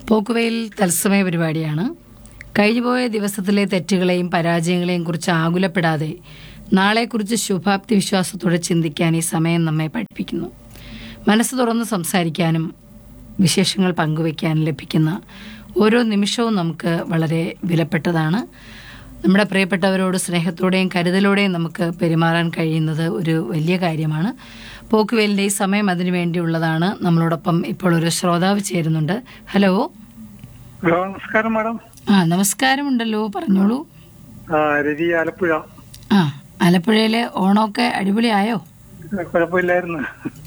പോക്കുവെയിൽ തത്സമയ പരിപാടിയാണ് കഴിഞ്ഞുപോയ ദിവസത്തിലെ തെറ്റുകളെയും പരാജയങ്ങളെയും കുറിച്ച് ആകുലപ്പെടാതെ നാളെക്കുറിച്ച് ശുഭാപ്തി വിശ്വാസത്തോടെ ചിന്തിക്കാൻ ഈ സമയം നമ്മെ പഠിപ്പിക്കുന്നു മനസ്സ് തുറന്ന് സംസാരിക്കാനും വിശേഷങ്ങൾ പങ്കുവയ്ക്കാനും ലഭിക്കുന്ന ഓരോ നിമിഷവും നമുക്ക് വളരെ വിലപ്പെട്ടതാണ് നമ്മുടെ പ്രിയപ്പെട്ടവരോട് സ്നേഹത്തോടെയും കരുതലോടെയും നമുക്ക് പെരുമാറാൻ കഴിയുന്നത് ഒരു വലിയ കാര്യമാണ് പോക്കുവേലിൻ്റെ ഈ സമയം അതിനു വേണ്ടിയുള്ളതാണ് നമ്മളോടൊപ്പം ഇപ്പോൾ ഒരു ശ്രോതാവ് ചേരുന്നുണ്ട് ഹലോ ഹലോ നമസ്കാരം മാഡം ആ നമസ്കാരമുണ്ടല്ലോ പറഞ്ഞോളൂ ആ രവി ആലപ്പുഴ ആ ആലപ്പുഴയിലെ ഓണമൊക്കെ അടിപൊളിയായോ കുഴപ്പമില്ലായിരുന്നു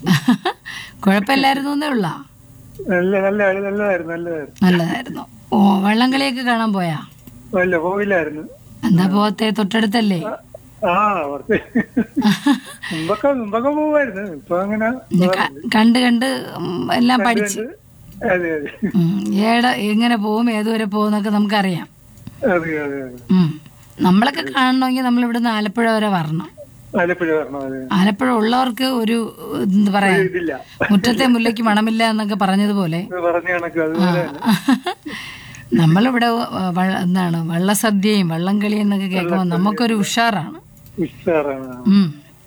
കുഴപ്പമില്ലായിരുന്നു എന്നേ ഉള്ള നല്ല നല്ല നല്ലതായിരുന്നു നല്ലതായിരുന്നു നല്ലതായിരുന്നു ഓ വള്ളംകളിയൊക്കെ കാണാൻ പോയാ അല്ല പോയില്ലായിരുന്നു എന്താ പോകത്തെ തൊട്ടടുത്തല്ലേ ആ കുറച്ച് മുമ്പൊക്കെ മുമ്പൊക്കെ പോവായിരുന്നു ഇപ്പൊ അങ്ങനെ ഇനി ക- കണ്ട് കണ്ട് ഉം, എല്ലാം പഠിച്ച് അതെ അതെ ഉം, ഏടെ എങ്ങനെ പോകും ഏതുവരെ പോകുന്നൊക്കെ നമുക്കറിയാം അതെ അതെ അതെ ഉം. നമ്മളൊക്കെ കാണണമെങ്കിൽ നമ്മൾ ഇവിടുന്ന് ആലപ്പുഴ വരെ വരണം ആലപ്പുഴ വരണം അതെ ആലപ്പുഴ ഉള്ളവർക്ക് ഒരു എന്താ പറയാ ഇതില്ല മുറ്റത്തെ മുല്ലയ്ക്ക് മണമില്ല എന്നൊക്കെ പറഞ്ഞതുപോലെ ഇത് പറഞ്ഞ കണക്ക് അതുപോലെ നമ്മളിവിടെ വ- എന്താണ് വള്ളസദ്യയും വള്ളംകളി എന്നൊക്കെ കേൾക്കുമ്പോൾ നമുക്കൊരു ഉഷാറാണ് ഉഷാറാണ് ഉം.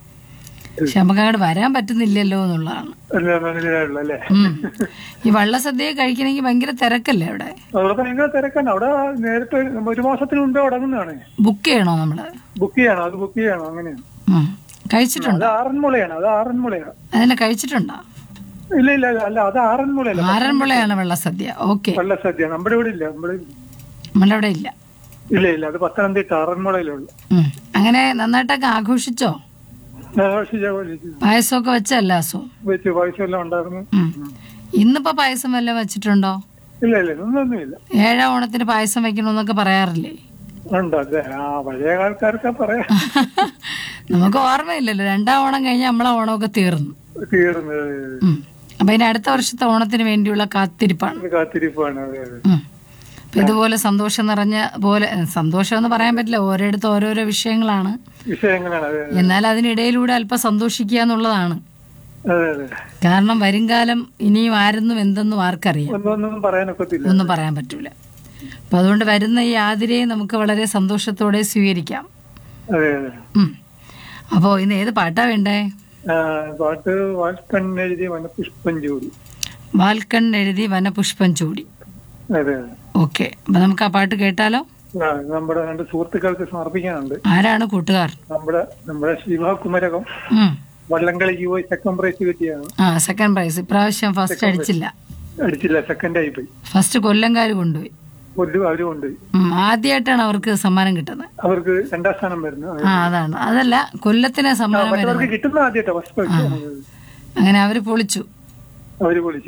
പക്ഷെ നമുക്ക് അങ്ങോട്ട് വരാൻ പറ്റുന്നില്ലല്ലോ എന്നുള്ളതാണ് അല്ല മനസ്സിലായുള്ളൂ അല്ലേ ഉം. ഈ വള്ളസദ്യ കഴിക്കണമെങ്കിൽ ഭയങ്കര തിരക്കല്ലേ അവിടെ അവിടെ ഭയങ്കര തിരക്കാണ് അവിടെ നേരിട്ട് ഒരു മാസത്തിന് മുമ്പേ തുടങ്ങുന്നതാണ് ബുക്ക് ചെയ്യണോ നമ്മള് ബുക്ക് ചെയ്യണം അത് ബുക്ക് ചെയ്യണം അങ്ങനെയാണ് ഉം. കഴിച്ചിട്ടുണ്ടോ അത് ആറന്മുളയാണ് അത് ആറന്മുളയാണ് അതിനെ കഴിച്ചിട്ടുണ്ടോ ഇല്ല ഇല്ല ഇല്ല, അല്ല അത് ആറന്മുളയല്ല ആറന്മുളയാണ് വള്ളസദ്യ ഓക്കെ വെള്ള സദ്യ നമ്മുടെ ഇവിടെ ഇല്ല നമ്മുടെ നമ്മളവിടെ ഇല്ല ഇല്ല ഇല്ല അത് പത്തനംതിട്ട ആറന്മുളയിലുള്ള ഉം. അങ്ങനെ നന്നായിട്ടൊക്കെ ആഘോഷിച്ചോ ആഘോഷിച്ച ആഘോഷിച്ചു. പായസമൊക്കെ വെച്ചല്ല അസോ വെച്ച് പൈസ എല്ലാം ഉണ്ടായിരുന്നു ഉം. ഇന്നിപ്പോ പായസം വല്ലതും വെച്ചിട്ടുണ്ടോ ഇല്ല ഇല്ല ഒന്നൊന്നുമില്ല ഏഴാം ഓണത്തിന് പായസം വെക്കണമെന്നൊക്കെ പറയാറില്ലേ ഉണ്ട് അതെ ആ പഴയ ആൾക്കാർക്ക് പറയാം നമുക്ക് ഓർമ്മയില്ലല്ലോ രണ്ടാം ഓണം കഴിഞ്ഞ് നമ്മളെ ഓണമൊക്കെ തീർന്നു തീർന്നത് ഉം. അപ്പൊ ഇനി അടുത്ത വർഷത്തെ ഓണത്തിന് വേണ്ടിയുള്ള കാത്തിരിപ്പാണ് കാത്തിരിപ്പാണ് അതെ അതെ ഉം. അപ്പൊ ഇതുപോലെ സന്തോഷം നിറഞ്ഞ പോലെ സന്തോഷം എന്ന് പറയാൻ പറ്റില്ല ഓരോരുത്തർ ഓരോരോ വിഷയങ്ങളാണ് വിഷയങ്ങളാണ് അതെ എന്നാൽ അതിനിടയിലൂടെ അല്പം സന്തോഷിക്കുക എന്നുള്ളതാണ് അതെ അതെ കാരണം വരുംകാലം ഇനിയും ആരെന്നും എന്തെന്നും ആർക്കറിയാം ഒന്നൊന്നും പറയാനൊക്കത്തില്ല ഒന്നും പറയാൻ പറ്റൂല അപ്പൊ അതുകൊണ്ട് വരുന്ന ഈ ആതിരയെ നമുക്ക് വളരെ സന്തോഷത്തോടെ സ്വീകരിക്കാം അതെ അതെ ഉം. അപ്പോ ഇന്ന് ഏത് പാട്ടാ വേണ്ടേ ആ, പാട്ട് വാൽക്കണ്ണെഴുതി വനപുഷ്പം ജോഡി വാൽക്കൺ എഴുതി വനപുഷ്പം ചൂടി അതെ ഓക്കെ അപ്പൊ നമുക്ക് ആ പാട്ട് കേട്ടാലോ ആ, നമ്മുടെ രണ്ട് സുഹൃത്തുക്കൾക്ക് സമർപ്പിക്കാനുണ്ട് ആരാണ് കൂട്ടുകാർ നമ്മുടെ നമ്മുടെ ശിവ കുമരകം ഉം. വള്ളംകളിക്ക് പോയി സെക്കൻഡ് പ്രൈസ് കിട്ടിയാണ് ആ സെക്കൻഡ് പ്രൈസ് ഇപ്രാവശ്യം ഫസ്റ്റ് അടിച്ചില്ല അടിച്ചില്ല സെക്കൻഡ് ആയി പോയി ഫസ്റ്റ് കൊല്ലംകാർ കൊണ്ടുപോയി ഒരു അവര് കൊണ്ടുപോയി ഉം, ആദ്യമായിട്ടാണ് അവർക്ക് സമ്മാനം കിട്ടുന്നത് അവർക്ക് രണ്ടാം സ്ഥാനം വരുന്നു ആ അതാണ് അതല്ല കൊല്ലത്തിന് സമ്മാനം വരുന്നത് മറ്റവർക്ക് കിട്ടുന്ന ആദ്യമായിട്ടാ ഫസ്റ്റ് പ്രൈസ് അങ്ങനെ അവര് പൊളിച്ചു അവര് പൊളിച്ച്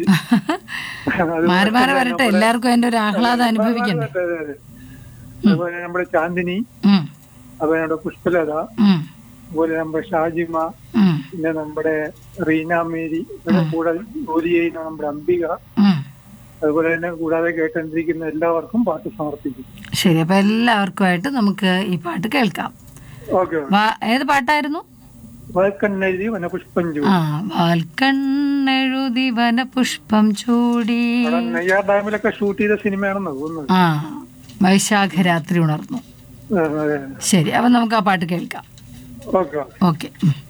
അത് മാറി മാറി വരട്ടെ എല്ലാവർക്കും അതിന്റെ ഒരു ആഹ്ലാദം അനുഭവിക്കണ്ടേ അതെ, അതെ, അതെ. അതുപോലെ നമ്മുടെ ചാന്ദിനി ഉം, അതുപോലെ നമ്മുടെ പുഷ്പലത ഉം, അതുപോലെ നമ്മുടെ ഷാജിമ ഉം, പിന്നെ നമ്മുടെ റീന മേരി പിന്നെ കൂടെ ജോലി ചെയ്യുന്ന നമ്മുടെ അംബിക ഉം. അതുപോലെ തന്നെ കൂടാതെ കേട്ടോണ്ടിരിക്കുന്ന എല്ലാവർക്കും പാട്ട് സമർപ്പിക്കും ശരി അപ്പൊ എല്ലാവർക്കുമായിട്ട് നമുക്ക് ഈ പാട്ട് കേൾക്കാം ഓക്കെ വാ- ഏത് പാട്ടായിരുന്നു വഴക്കണ്ണെഴുതി വനപുഷ്പം ചൂടി ആ വാൽക്കണ്ണെഴുതി വനപുഷ്പം ചൂടി അവിടെ നെയ്യാർ ഡാമിലൊക്കെ ഷൂട്ട് ചെയ്ത സിനിമയാണെന്ന് തോന്നുന്നത് ആ വൈശാഖ രാത്രി ഉണർന്നു ആ, അതെ ശരി അപ്പൊ നമുക്ക് ആ പാട്ട് കേൾക്കാം ഓക്കെ ഓക്കെ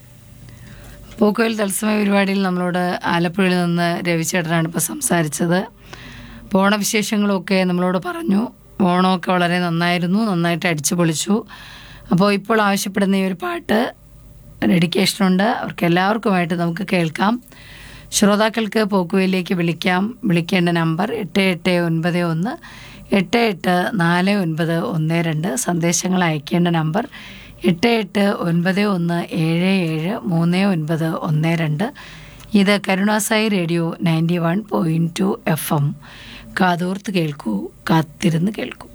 പൂക്കോയിൽ തത്സമയ പരിപാടിയിൽ നമ്മളോട് ആലപ്പുഴയിൽ നിന്ന് രവിചേട്ടനാണ് ഇപ്പോൾ സംസാരിച്ചത് അപ്പോൾ ഓണവിശേഷങ്ങളൊക്കെ നമ്മളോട് പറഞ്ഞു ഓണമൊക്കെ വളരെ നന്നായിരുന്നു നന്നായിട്ട് അടിച്ചു പൊളിച്ചു അപ്പോൾ ഇപ്പോൾ ആവശ്യപ്പെടുന്ന ഈ ഒരു പാട്ട് ഡെഡിക്കേഷനുണ്ട് അവർക്ക് എല്ലാവർക്കുമായിട്ട് നമുക്ക് കേൾക്കാം ശ്രോതാക്കൾക്ക് പോക്കുവയിലേക്ക് വിളിക്കാം വിളിക്കേണ്ട നമ്പർ എട്ട് എട്ട് ഒൻപത് ഒന്ന് എട്ട് എട്ട് നാല് ഒൻപത് ഒന്ന് രണ്ട് സന്ദേശങ്ങൾ അയക്കേണ്ട നമ്പർ എട്ട് എട്ട് ഒൻപത് ഒന്ന് ഏഴ് ഏഴ് മൂന്ന് ഒൻപത് ഒന്ന് രണ്ട് ഇത് Karunasai radio ninety one point two F M കാതോർത്ത് കേൾക്കൂ കാത്തിരുന്ന് കേൾക്കൂ